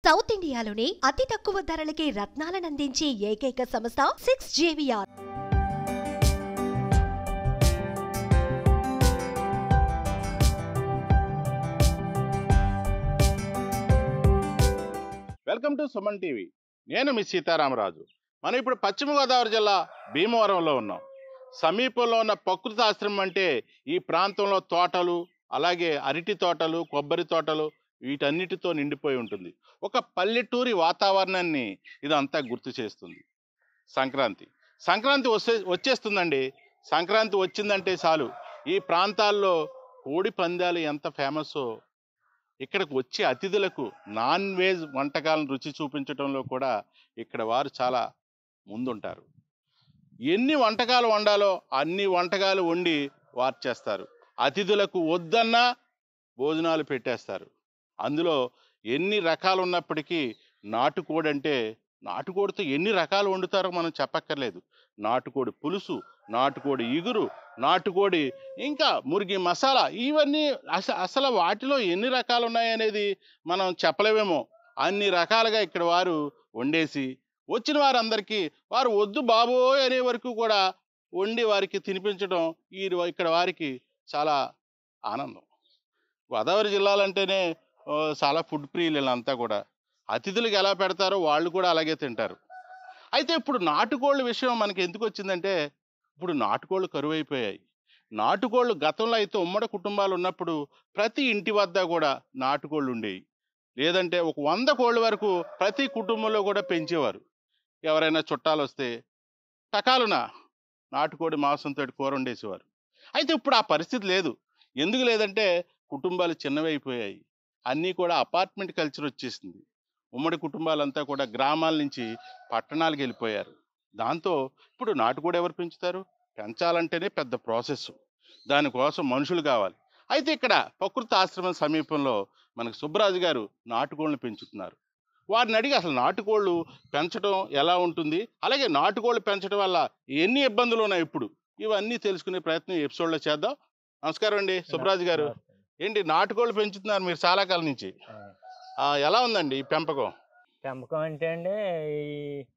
South ఇండియాలోనే అతి తక్కువ ధరలకి రత్నాలనందించే ఏకైక సంస్థ six JVR welcome to Suman TV నేను మీ సీతారామరాజు మనం ఇప్పుడు పశ్చిమ గోదావరి జిల్లా భీమవరంలో ఉన్నాం సమీపంలో ఉన్న ప్రకృతి ఆశ్రమం అంటే ఈ ప్రాంతంలో తోటలు అలాగే అరటి తోటలు కొబ్బరి తోటలు వీటన్నిటితో నిండిపోయి ఉంటుంది ఒక పల్లెటూరి వాతావరణాన్ని ఇదంతా గుర్తు చేస్తుంది సంక్రాంతి సంక్రాంతి వస్తే వచ్చేస్తుందండి సంక్రాంతి వచ్చిందంటే చాలు ఈ ప్రాంతాల్లో కోడి పందాలు ఎంత ఫేమస్సో ఇక్కడికి వచ్చే అతిథులకు నాన్ వెజ్ వంటకాలను రుచి చూపించడంలో కూడా ఇక్కడ వారు చాలా ముందుంటారు ఎన్ని వంటకాలు వండాలో అన్ని వంటకాలు వండి వారు చేస్తారు అతిథులకు వద్దన్నా భోజనాలు పెట్టేస్తారు అందులో ఎన్ని రకాలు ఉన్నప్పటికీ నాటుకోడి అంటే నాటుకోడితో ఎన్ని రకాలు వండుతారో మనం చెప్పక్కర్లేదు నాటుకోడి పులుసు నాటుకోడి ఇగురు నాటుకోడి ఇంకా మురిగి మసాలా ఇవన్నీ అస అసలు వాటిలో ఎన్ని రకాలు ఉన్నాయనేది మనం చెప్పలేమేమో అన్ని రకాలుగా ఇక్కడ వారు వండేసి వచ్చిన వారందరికీ వారు వద్దు బాబోయ్ అనే వరకు కూడా వండి వారికి తినిపించడం ఈ ఇక్కడ వారికి చాలా ఆనందం గోదావరి జిల్లాలంటేనే ఆ, చాలా ఫుడ్ ప్రియులు వీళ్ళంతా కూడా అతిథులకు ఎలా పెడతారో వాళ్ళు కూడా అలాగే తింటారు అయితే ఇప్పుడు నాటుకోళ్ళ విషయం మనకి ఎందుకు వచ్చిందంటే ఇప్పుడు నాటుకోళ్ళు కరువు అయిపోయాయి నాటుకోళ్ళు గతంలో అయితే ఉమ్మడి కుటుంబాలు ఉన్నప్పుడు ప్రతి ఇంటి వద్ద కూడా నాటుకోళ్ళు ఉండేవి లేదంటే ఒక వంద కోళ్ళ వరకు ప్రతి కుటుంబంలో కూడా పెంచేవారు ఎవరైనా చుట్టాలు వస్తే టకాలున నాటుకోడి మాంసంతో కూర వండేసేవారు అయితే ఇప్పుడు ఆ పరిస్థితి లేదు ఎందుకు లేదంటే కుటుంబాలు చిన్నవైపోయాయి అన్నీ కూడా అపార్ట్మెంట్ కల్చర్ వచ్చేసింది ఉమ్మడి కుటుంబాలంతా కూడా గ్రామాల నుంచి పట్టణాలకు వెళ్ళిపోయారు దాంతో ఇప్పుడు నాటుకోడి ఎవరు పెంచుతారు పెంచాలంటేనే పెద్ద ప్రాసెస్ దానికోసం మనుషులు కావాలి అయితే ఇక్కడ ప్రకృతి ఆశ్రమం సమీపంలో మనకు సుబ్బరాజు గారు నాటుకోళ్ళని పెంచుతున్నారు వారిని అడిగి అసలు నాటుకోళ్ళు పెంచడం ఎలా ఉంటుంది అలాగే నాటుకోళ్ళు పెంచడం వల్ల ఎన్ని ఇబ్బందులు ఉన్నాయి ఇప్పుడు ఇవన్నీ తెలుసుకునే ప్రయత్నం ఈ ఎపిసోడ్లో చేద్దాం నమస్కారం అండి సుబ్బరాజు గారు ఏంటి నాటుకోళ్ళు పెంచుతున్నారు మీరు చాలా కాలం నుంచి ఆ, ఎలా ఉందండి ఈ పెంపకం పెంపకం అంటే అండి ఈ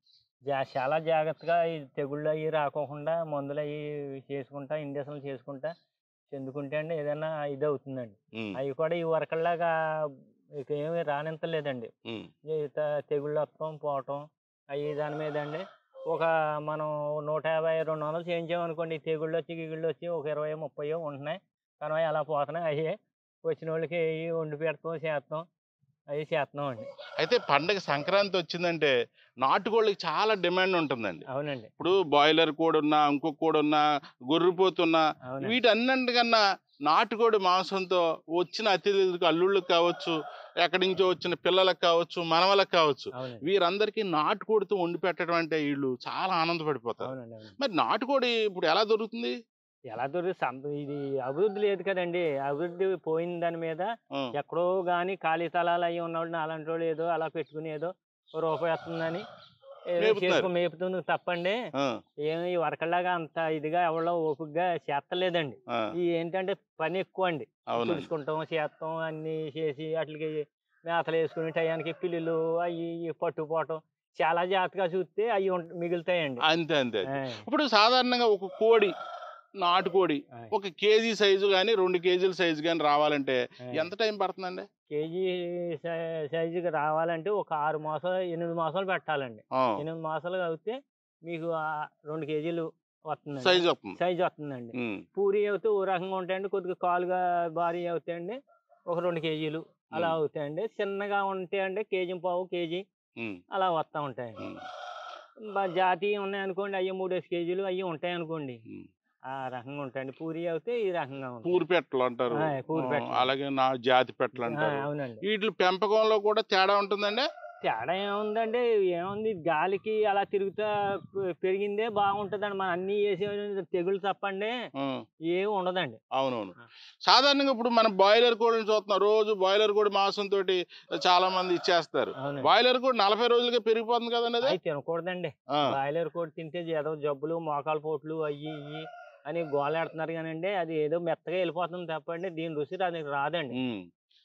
జా- చాలా జాగ్రత్తగా ఈ తెగుళ్ళు అవి రాకోకుండా మందులు అవి చేసుకుంటా ఇంజక్షన్లు చేసుకుంటా చెందుకుంటే అండి ఏదైనా ఇది అవుతుందండి ఉమ్, అవి కూడా ఈ వరకల్లాగా ఇక ఏమీ రానింతలేదండి ఉమ్, ఈ త- తెగుళ్ళు వస్తాం పోవటం అవి దాని మీద అండి ఒక మనం నూట యాభై రెండు వందలు చేయించామనుకోండి ఈ తెగుళ్ళు వచ్చి గిగుళ్ళు వచ్చి ఒక ఇరవై ముప్పయో ఉంటున్నాయి కానీ అవి అలా పోతున్నాయి అవి వచ్చిన వాళ్ళకి అవి వండి పెడతాం చేస్తాం అవి చేస్తున్నాం అండి అయితే పండగ సంక్రాంతి వచ్చిందంటే నాటుకోళ్ళకి చాలా డిమాండ్ ఉంటుందండి అవునండి ఇప్పుడు బాయిలర్ కోడి ఉన్నా ఇంకొక కోడి ఉన్నా గొర్రెపోతున్నా అవునండి వీటన్నింటికన్నా నాటుకోడి మాంసంతో వచ్చిన అతిథులకు అల్లుళ్ళకి కావచ్చు ఎక్కడి నుంచో వచ్చిన పిల్లలకు కావచ్చు మనవలకు కావచ్చు అవునండి వీరందరికీ నాటుకోడితో వండి పెట్టడం అంటే వీళ్ళు చాలా ఆనందపడిపోతారు అవునండి అవునండి మరి నాటుకోడి ఇప్పుడు ఎలా దొరుకుతుంది ఎలా దొరికి సంప ఇది అభివృద్ధి లేదు కదండి అభివృద్ధి పోయిన దాని మీద ఆ, ఎక్కడో కానీ ఖాళీ స్థలాలు అవి ఉన్నవాళ్ళు అలాంటి వాళ్ళు ఏదో అలా పెట్టుకుని ఏదో ఓ రూపాయి వస్తుందని ఏదో మేపుతున్నారు. చేసుకుని మేపుతుంది తప్పండి ఆ, ఏమి ఈ వరకల్లాగా అంత ఇదిగా ఎవరో ఓపికగా చేస్తలేదండి ఆ, ఈ ఏంటంటే పని ఎక్కువ అండి అవునండి తుడుచుకుంటాం చేస్తాం అన్ని చేసి వాటికి మేతలు వేసుకుని టయానికి పిల్లులు అవి ఇవి పట్టుపోవటం చాలా జాగ్రత్తగా చూస్తే అవి మిగులుతాయండి అంతే అంతే ఆ, ఇప్పుడు సాధారణంగా ఒక కోడి నాటుకోడి ఆ, ఒక కేజీ సైజు కానీ రెండు కేజీల సైజు కానీ రావాలంటే ఆ. ఎంత టైం పడుతుందండి కేజీ సై- సైజుకి రావాలంటే ఒక ఆరు మాసాలు ఎనిమిది మాసాలు పెట్టాలండి ఆ, ఎనిమిది మాసాలు అయితే మీకు ఆ రెండు కేజీలు వస్తుందండి సైజు వస్తుంది సైజు వస్తుందండి ఉమ్, పూరి అయితే ఓ రకంగా ఉంటాయండి కొద్దిగా కాలుగా భారీ అవుతాయండి ఒక రెండు కేజీలు అలా ఉమ్, అవుతాయండి చిన్నగా ఉంటాయండి కేజీ పావు కేజీ ఉమ్, అలా వస్తూ ఉంటాయండి ఉమ్, బా- జాతి ఉన్నాయనుకోండి అవి మూడేసి కేజీలు అవి ఉంటాయి అనుకోండి ఉమ్. ఆ రకంగా ఉంటాయండి పూరి అయితే ఈ రకంగా ఉంటాయి పూరి పెట్టలు అంటారు ఆ, పూరి ఆ, పెట్టలు. అలాగే నా జాతి పెట్టలు ఆ, అంటారు అవునండి వీటి పెంపకంలో కూడా తేడా ఉంటుందండి తేడా ఏముందండి ఏముంది గాలికి అలా తిరుగుతా పె- పెరిగిందే బాగుంటుందండి మనం అన్ని వేసే తెగులు తప్పండి ఆ, ఏమి ఉండదండి అవునవును ఆ. సాధారణంగా ఇప్పుడు మనం బాయిలర్ కోడిని చూస్తున్నాం రోజు బాయిలర్ కోడి మాంసం తోటి చాలా మంది ఇచ్చేస్తారు అవునండి బాయిలర్ కోడి నలభై రోజులకే పెరిగిపోతుంది కదండి అది అవి తినకూడదండి ఆ, బాయిలర్ కోడి తింటే ఏదో జబ్బులు మోకాలు పోట్లు అయ్యి ఇయ్యి అని గోలాడుతున్నారు కానండి అది ఏదో మెత్తగా వెళ్ళిపోతుంది తప్పండి దీని రుచి దానికి రాదండి ఉమ్.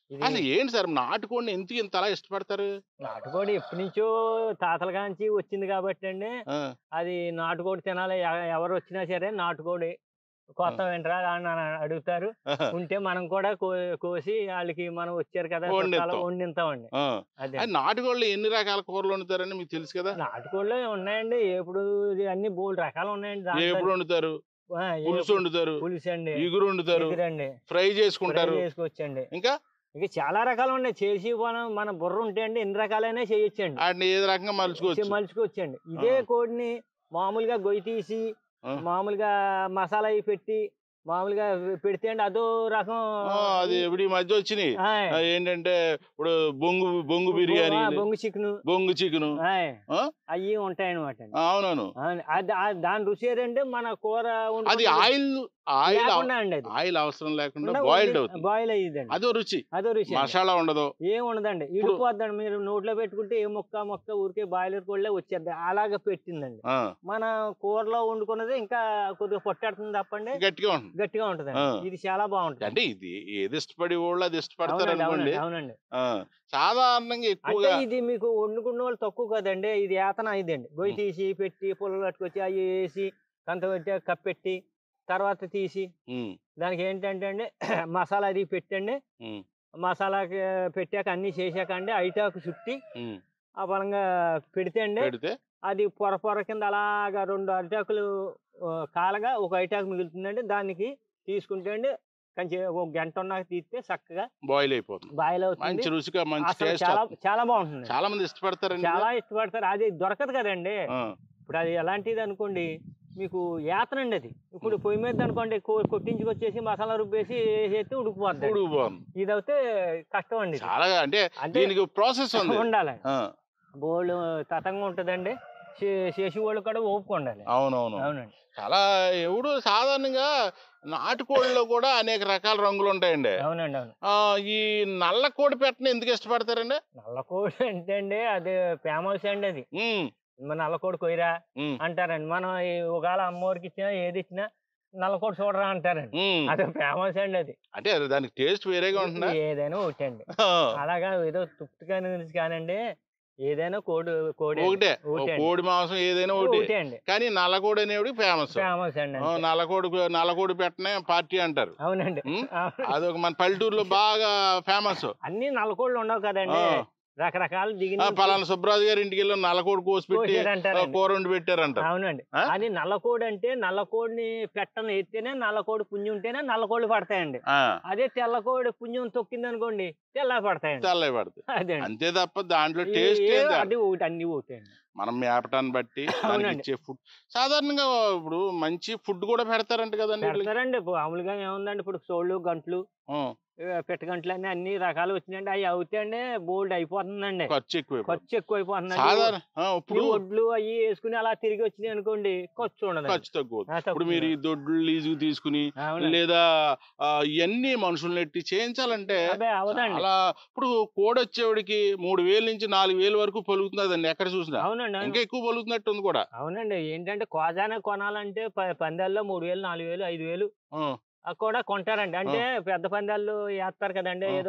ఇది అసలు ఏంటి సార్ నాటుకోడిని ఎందుకు ఇంత అలా ఇష్టపడతారు నాటుకోడి ఎప్పటి నుంచో తాతల కాంచి వచ్చింది కాబట్టి అండి ఆ, అది నాటుకోడి తినాలి ఎ- ఎవరు వచ్చినా సరే నాటుకోడి కొత్త వింటరా అని అని అడుగుతారు ఉంటే మనం కూడా కో- కోసి వాళ్ళకి మనం వచ్చారు కదా వండిస్తాం. చుట్టాలు వండిస్తామండి ఆ. అదే అది నాటుకోళ్ళు ఎన్ని రకాల కూరలు వండుతారని మీకు తెలుసు కదా నాటుకోళ్ళు ఉన్నాయండి ఎప్పుడు అన్ని బోల్డ్ రకాలు ఉన్నాయండి దాంట్లో. ఎప్పుడు వండుతారు ఆ, ఏ- పులుసు వండుతారు పులుసు అండి ఇగురు వండుతారు ఎగురండి ఫ్రై చేసుకుంటారు ఫ్రై చేసుకోవచ్చండి ఇంకా ఇంకా చాలా రకాలు ఉన్నాయి చేసి మనం మన బుర్ర ఉంటే అండి ఎన్ని రకాలైనా చేయొచ్చండి వాటిని ఏది రకంగా మలుచుకోవచ్చు మలుచుకోవచ్చండి ఇదే ఆ. కోడిని మామూలుగా గొయ్యి తీసి ఆ. మామూలుగా మసాలా అవి పెట్టి మామూలుగా పెడితే అండి అదో రకం ఆ, అది ఇప్పుడు ఈ మధ్య వచ్చినాయి ఆయ్. ఆ, ఏంటంటే ఇప్పుడు బొంగు బొంగు ఆ, బిర్యానీ బొంగు చికెన్ బొంగు చికెన్ ఆ? అవి ఉంటాయన్నమాట అండి అవునవును అవును. అది ఆ- దాని రుచి ఏదంటే మన కూర అది వండుకుంటే ఆయిల్ ఆయిల్ లేకుండా అండి అది ఆయిల్ అవసరం లేకుండా బాయిల్డ్ అవుతుంది బాయిల్ అయ్యిదండి అదో రుచి అదో రుచి అండి. మసాలా ఉండదు ఏం ఉండదండి ఇడిపోద్దండి మీరు నోట్లో పెట్టుకుంటే ఏ మొక్క మొక్క ఊరికే బాయిలర్ కోళ్ళే వచ్చేద్ది అలాగ పెట్టిందండి ఆ, మన కూరలో వండుకున్నది ఇంకా కొద్దిగా పొట్టాడుతుంది తప్పండి గట్టిగా ఉంటుంది గట్టిగా ఉంటదండి ఆ. ఇది చాలా బాగుంటుంది అంటే ఇది ఏది ఇష్టపడి వాళ్ళు అది ఇష్టపడతారు అవునండి అనుకోండి అవునండి అవునండి ఆ, సాధారణంగా అంటే ఎక్కువగా ఇది మీకు వండుకున్న వాళ్ళు తక్కువ కదండి ఇది ఏతన ఇదండి గొయ్యి ఉం. తీసి పెట్టి పుల్లలు పట్టుకొచ్చి అవి వేసి కంత పెట్టి కప్పెట్టి తర్వాత తీసి ఉమ్, దానికి ఏంటంటే అండి మసాలా అది పెట్టండి ఉమ్, మసాలాకి పెట్టాక అన్ని చేశాక అండి ఐటాకు చుట్టి ఉమ్, ఆ పరంగా పెడితే అండి పెడితే అది పొర పొర కింద అలాగా రెండు అరిటాకులు ఆ, కాలగా ఒక అరిటాకు మిగులుతుందండి దానికి తీసుకుంటే అండి కొంచెం ఒక గంట ఉన్నాక తీస్తే చక్కగా బాయిల్ అయిపోతుంది బాయిల్ అవుతుంది మంచి రుచిగా మంచి అసలు టేస్ట్ చాలా చాలా బాగుంటుంది చాలా మంది ఇష్టపడతారండి చాలా ఇష్టపడతారు అది దొరకదు కదండి ఆ, ఇప్పుడు అది ఎలాంటిది అనుకోండి మీకు యాతనండి అది ఇప్పుడు పొయ్యి మీద అనుకోండి కొ- కొట్టించుకొచ్చేసి మసాలా రుబ్బేసి వేసేస్తే ఉడికిపోద్ది ఉడుకు బాగుంది ఇది అయితే కష్టం అండి ఇది. చాలా అంటే అంటే దీనికి ప్రాసెస్ ఉంది ఉండాలి ఆ, బోళ్ళు తతంగా ఉంటుందండి చే- చేసి వాళ్ళు కూడా ఓపిక ఉండాలి అవునవును అవునండి చాలా ఎవడు సాధారణంగా నాటుకోడిలో కూడా అనేక రకాల రంగులు ఉంటాయండి అవునండి అవును ఆ, ఈ నల్ల కోడి పెట్టని ఎందుకు ఇష్టపడతారండి నల్లకోడి అంటే అండి అది ఫేమస్ అండి అది ఉమ్, మన నల్లకోడి కొయ్యరా ఉమ్, అంటారండి మనం ఈ ఒకవేళ అమ్మవారికి ఇచ్చినా ఏది ఇచ్చినా నల్లకోడి చూడరా అంటారండి ఉమ్. అది ఫేమస్ అండి అది అంటే అది దానికి టేస్ట్ వేరేగా ఉంటుందా ఏదైనా ఒకటి అండి ఆ, అలాగా ఏదో తృప్తిగా కానండి ఏదైనా కోడి కోడి అండి. ఒకటే ఓ ఒకటే అండి. కోడి మాంసం ఏదైనా ఒకటి ఒకటే అండి కానీ నల్లకోడి అనేవి ఫేమస్ ఫేమస్ అండి అంతే. నల్లకోడి నల్లకోడి పెట్టనే పార్టీ అంటారు అవునండి ఉమ్, అవును. అదొక మన పల్లెటూరులో బాగా ఫేమస్ అన్ని నల్లకోళ్ళు ఉండవు కదండి రకరకాల దిగిన పలానా సుబ్బరాజు గారి ఇంటికి వెళ్ళి నల్లకోడి కోసి పెట్టి ఆ, అంటారండి కూర వండి పెట్టారంటారు అవునండి ఆ? అది నల్లకోడి అంటే నల్లకోడిని పెట్టను ఎత్తేనే నల్లకోడి పుణ్యం ఉంటేనే నల్లకోళ్ళు పడతాయండి ఆ, అదే తెల్లకోడి పుణ్యం తొక్కింది అనుకోండి తెల్ల పడతాయండి తెల్లవి పడతాయి అదే అంతే తప్ప దాంట్లో టేస్ట్ ఏ- ఏం తేడా. అది ఒకటి అన్ని ఒకటి అండి మనం మేపటాన్ని బట్టి దానికి అవునండి. ఇచ్చే ఫుడ్ సాధారణంగా ఇప్పుడు మంచి ఫుడ్ కూడా పెడతారంట కదండి వీళ్ళకి? పెడతారండి ఇప్పుడు మామూలుగా ఏముందండి ఇప్పుడు సోళ్ళు గంటలు ఆ, పెట్టగంటలు అన్ని అన్ని రకాలు వచ్చినాయండి అవి అవుతాయండి బోల్డ్ అయిపోతుందండి ఖర్చు ఎక్కువ ఖర్చు ఎక్కువ అయిపోతుందండి సాధారణ ఆ, ఈ ఇప్పుడు వడ్లు అవి వేసుకుని అలా తిరిగి వచ్చినాయి అనుకోండి ఖర్చు ఉండదు ఖర్చు తక్కువ ఇప్పుడు మీరు ఈ దొడ్లు లీజుకు తీసుకుని లేదా ఆ, ఇవన్నీ మనుషుల్ని ఎట్టి చేయించాలంటే అదే అవదండి అలా ఇప్పుడు కోడి వచ్చేవాడికి మూడు వేల నుంచి నాలుగు వేల వరకు పలుకుతుందండి ఎక్కడ చూసినా అవునండి అవును. ఇంకా ఎక్కువ పలుకుతున్నట్టు ఉంది కూడా అవునండి ఏంటంటే కోజానే కొనాలంటే ప- పందాల్లో మూడు వేలు నాలుగు వేలు ఐదు వేలు ఆ, ఆ కూడా కొంటారండి అంటే పెద్ద పందాలు వేస్తారు కదండి ఆ. ఏదో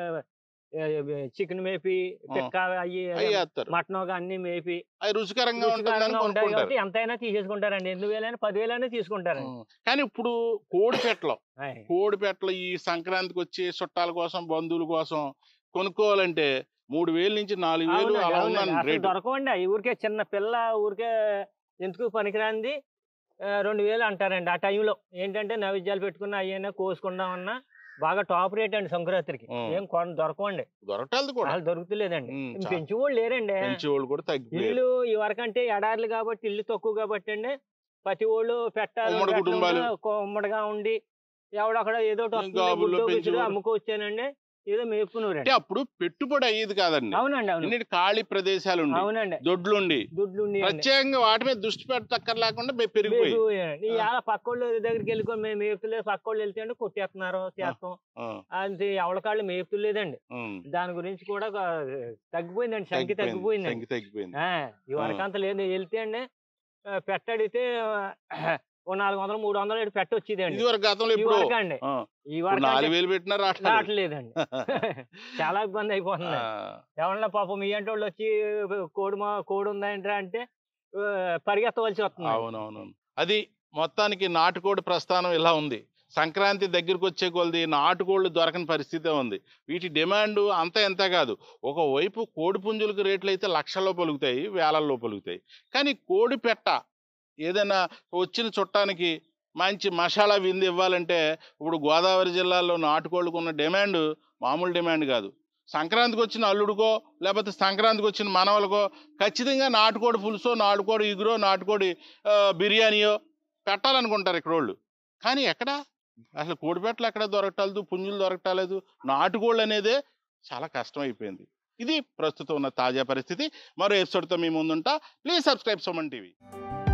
చికెన్ మేపి పిక్క అయ్యి అవి వేస్తారు మటన్ అన్ని మేపి అవి రుచికరంగా ఉంటుందని రుచికరంగా ఉంటాయి కొనుక్కుంటారు కాబట్టి ఎంతైనా తీసేసుకుంటారండి ఎనిమిది వేలైనా పదివేలైనా తీసుకుంటారండి ఆ, కానీ ఇప్పుడు కోడి పెట్టలు ఆయ్. కోడి పెట్టలు ఈ సంక్రాంతికి వచ్చి చుట్టాల కోసం బంధువుల కోసం కొనుక్కోవాలంటే మూడు వేల నుంచి నాలుగు వేలు అవునండి, అలా అవునండి. ఉందండి అసలు రేటు దొరకవండి అవి ఊరికే చిన్న పిల్ల ఊరికే ఎందుకు పనికిరాంది ఆ, రెండు వేలు అంటారండి ఆ టైంలో ఏంటంటే నైవేద్యాలు పెట్టుకున్న అయ్యైనా కోసుకుందామన్నా బాగా టాప్ రేట్ అండి సంక్రాంతికి ఉం. ఏం కొన దొరకవండి దొరకటాలు కూడా వాళ్ళు దొరుకుతలేదండి ఉం, చా- పెంచుకోళ్ళు లేరండి పెంచే వాళ్ళు కూడా తగ్గిపోయారు ఇల్లు ఈ వరకంటే ఎడార్లు కాబట్టి ఇల్లు తక్కువ కాబట్టి అండి ప్రతి వాళ్ళు పెట్టాలి ఉమ్మడి పెట్టలు కుటుంబాలు. ఉండి, ఉమ్మడిగా ఉండి ఎవడక్కడ ఏదో ఒకటి వస్తుంది, గాబుల్లో గుడ్డో గుడ్డో పెంచేవారు. అమ్ముకొచ్చానండి ఏదో అంటే మేపుకున్నారండి అప్పుడు పెట్టుబడి అయ్యేది కాదండి అవునండి అవును ఎన్నిటి ఖాళీ ప్రదేశాలు ఉండి అవునండి దొడ్లుండి దుడ్లు ఉండేయండి. ప్రత్యేకంగా వాటి మీద దృష్టి పెట్టక్కర్లేకుండా పె- పెరిగిపోయి మేపుకోయాయండి. ఈ ఆడ పక్కోళ్ళ దగ్గరికి వెళ్ళుకొని మేము మేపుతులేదు పక్కోళ్ళు వెళ్తే అండి కొట్టేస్తున్నారు చేస్తాం ఆ, అది ఎవరికాళ్ళు మేపుతులేదండి ఉం. దాని గురించి కూడా ఒక తగ్గిపోయిందండి సంఖ్య తగ్గిపోయింది తగ్గిపోయిందండి సంఖ్య తగ్గిపోయింది ఆ, ఈ వరకంత లేదు వెళ్తే అండి ఆ, పెట్టడితే ఆ, ఓ నాలుగు వందలు మూడు వందలు ఇటు పెట్ట వచ్చేదండి ఇది వరకు గతంలో ఈ ఇప్పుడు వరకు అండి ఆ, ఈ ఇప్పుడు వరకు నాలుగు అంటే వేలు పెట్టినా రావట్లేదు రావట్లేదండి చాలా ఇబ్బంది అయిపోతుంది ఆ, ఏమన్నా పాపం మీ అంటే వాళ్ళు వచ్చి కోడి మా కోడి ఉందంటే అంటే ఆ, పరిగెత్తవలసి వస్తుంది అవునవును అది మొత్తానికి నాటుకోడి ప్రస్థానం ఇలా ఉంది సంక్రాంతి దగ్గరికి వచ్చే కొలది నాటుకోళ్ళు దొరకని పరిస్థితే ఉంది వీటి డిమాండ్ అంత ఎంత కాదు ఒకవైపు కోడి పుంజులకు రేట్లు అయితే లక్షల్లో పలుకుతాయి వేలల్లో పలుకుతాయి కానీ కోడి పెట్ట ఏదైనా వచ్చిన చుట్టానికి మంచి మసాలా విందు ఇవ్వాలంటే ఇప్పుడు గోదావరి జిల్లాలో నాటుకోళ్ళకు ఉన్న డిమాండ్ మామూలు డిమాండ్ కాదు సంక్రాంతికి వచ్చిన అల్లుడికో లేకపోతే సంక్రాంతికి వచ్చిన మనవలకో ఖచ్చితంగా నాటుకోడి పులుసో నాటుకోడి ఇగురో నాటుకోడి ఆ, బిర్యానీయో పెట్టాలనుకుంటారు ఇక్కడ వాళ్ళు కానీ ఎక్కడ అసలు కోడిపెట్టలు ఎక్కడ దొరకటాలేదు పుంజులు దొరకటాలేదు నాటుకోళ్ళు అనేదే చాలా కష్టం అయిపోయింది ఇది ప్రస్తుతం ఉన్న తాజా పరిస్థితి మరో ఎపిసోడ్తో మీ ముందుంటా ప్లీజ్ సబ్స్క్రైబ్ సుమన్ టీవీ